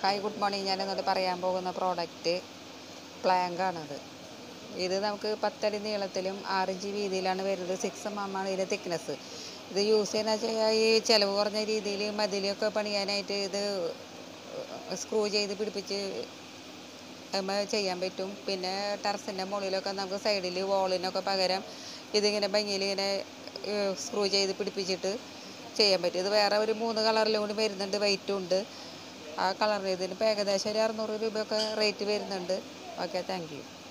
hi good morning ഞാൻ ഇന്നത്തെ പറയാൻ പോകുന്ന പ്രോഡക്റ്റ് പ്ലാങ്കാണത് ഇത് നമുക്ക് പത്തടി നീളത്തിലും ആറ് ഇഞ്ച് വീതിയിലാണ് വരുന്നത് സിക്സ് എം എം ആണ് ഇതിൻ്റെ തിക്നെസ് ഇത് യൂസ് ചെയ്യുന്ന വെച്ചാൽ ഈ ചിലവ് കുറഞ്ഞ രീതിയിൽ മതിലൊക്കെ പണിയാനായിട്ട് ഇത് സ്ക്രൂ ചെയ്ത് പിടിപ്പിച്ച് നമ്മൾ ചെയ്യാൻ പറ്റും പിന്നെ ടെറസിൻ്റെ മുകളിലൊക്കെ നമുക്ക് സൈഡിൽ വോളിനൊക്കെ പകരം ഇതിങ്ങനെ ഭംഗിയിൽ ഇങ്ങനെ സ്ക്രൂ ചെയ്ത് പിടിപ്പിച്ചിട്ട് ചെയ്യാൻ പറ്റും ഇത് വേറെ ഒരു മൂന്ന് കളറിലും കൂടി വരുന്നുണ്ട് വൈറ്റും ഉണ്ട് ആ കളറിന് ഇതിന് ഇപ്പോൾ ഏകദേശം ഒരു അറുന്നൂറ് രൂപയൊക്കെ റേറ്റ് വരുന്നുണ്ട് ഓക്കെ താങ്ക് യു